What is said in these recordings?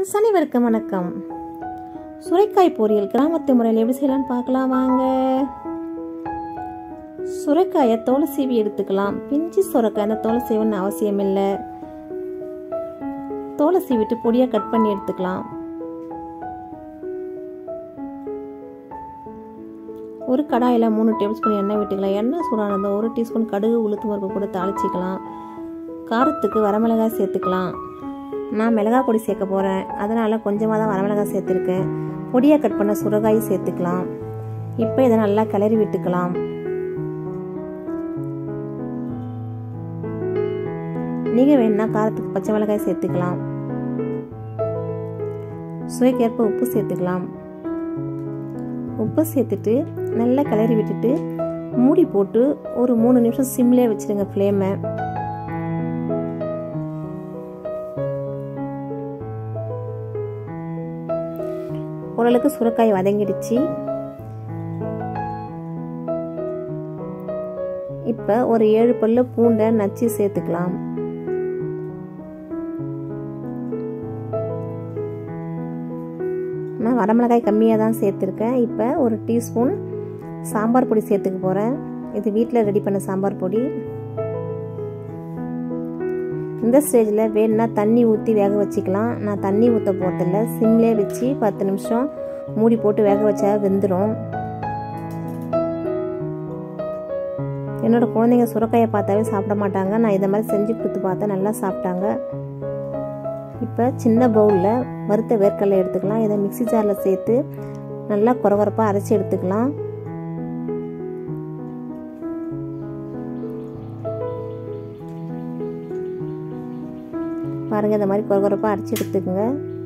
friends அனைவருக்கும் வணக்கம் சுரைக்காய் பொரியல் கிராமத்து முறையில் எப்படி செய்யலாம்னு பார்க்கலாம் வாங்க சுரைக்காயை தோலை சீவி எடுத்துக்கலாம் பிஞ்சு சுரைக்காய் அந்த தோலை சீவன்னு அவசியம் இல்லை தோலை சீவிட்டு பொடியாக கட் பண்ணி எடுத்துக்கலாம் ஒரு கடாயில் மூணு டேபிள் ஸ்பூன் எண்ணெய் விட்டுக்கலாம் எண்ணெய் சூடானதும் ஒரு டீஸ்பூன் கடுகு உளுத்து பருப்பு கூட தாளிச்சிக்கலாம் காரத்துக்கு வரமிளகாய் சேர்த்துக்கலாம் நான் மிளகாய் பொடி சேர்க்க போகிறேன் அதனால் கொஞ்சமாக தான் வரமிளகாய் சேர்த்துருக்கேன் பொடியாக கட் பண்ண சுரகாய் சேர்த்துக்கலாம் இப்போ இதை நல்லா கிளறி விட்டுக்கலாம் நீங்கள் வேணுன்னா காரத்துக்கு பச்சை மிளகாய் சேர்த்துக்கலாம் சுவைக்கேற்ப உப்பு சேர்த்துக்கலாம் உப்பு சேர்த்துட்டு நல்லா கிளறி விட்டுட்டு மூடி போட்டு ஒரு மூணு நிமிஷம் சிம்லேயே வச்சுருங்க ஃப்ளேமை ஓரளவுக்கு சுரக்காய் வதங்கிடுச்சு இப்போ ஒரு ஏழு பல்லு பூண்டை நச்சு சேர்த்துக்கலாம் நான் வரமிளகாய் கம்மியாக தான் சேர்த்துருக்கேன் இப்போ ஒரு டீஸ்பூன் சாம்பார் பொடி சேர்த்துக்க போகிறேன் இது வீட்டில் ரெடி பண்ண சாம்பார் பொடி இந்த ஸ்டேஜில் வேணுன்னா தண்ணி ஊற்றி வேக வச்சுக்கலாம் நான் தண்ணி ஊற்ற போகிறதில்ல சிம்லே வச்சு பத்து நிமிஷம் மூடி போட்டு வேக வச்சா வெந்துடும் என்னோடய குழந்தைங்க சுரக்காயை பார்த்தாவே சாப்பிட மாட்டாங்க நான் இதை மாதிரி செஞ்சு கொடுத்து பார்த்தா நல்லா சாப்பிட்டாங்க இப்போ சின்ன பவுலில் வறுத்த வேர்க்கடலை எடுத்துக்கலாம் இதை மிக்சி ஜாரில் சேர்த்து நல்லா குறகுறப்பாக அரைச்சி எடுத்துக்கலாம் பாருங்கள் இந்த மாதிரி குறகுறப்பாக அரைச்சி எடுத்துக்கோங்க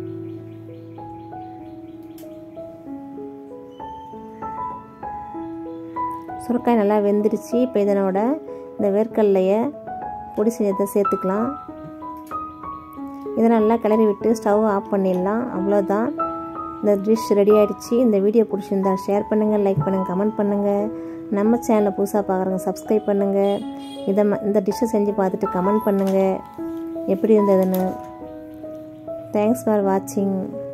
சுரக்காய் நல்லா வெந்துருச்சு இப்போ இதனோட இந்த வேர்க்கடலையை பொடி செஞ்சதை சேர்த்துக்கலாம் இதை நல்லா கிளறி விட்டு ஸ்டவ் ஆஃப் பண்ணிடலாம் அவ்வளோதான் இந்த டிஷ் ரெடி ஆகிடுச்சு இந்த வீடியோ பிடிச்சிருந்தா ஷேர் பண்ணுங்கள் லைக் பண்ணுங்கள் கமெண்ட் பண்ணுங்கள் நம்ம சேனலை புதுசாக பார்க்குறவங்க சப்ஸ்கிரைப் பண்ணுங்கள் இதை இந்த டிஷ்ஷை செஞ்சு பார்த்துட்டு கமெண்ட் பண்ணுங்கள் எப்படி இருந்ததுன்னு தேங்க்ஸ் ஃபார் வாட்சிங்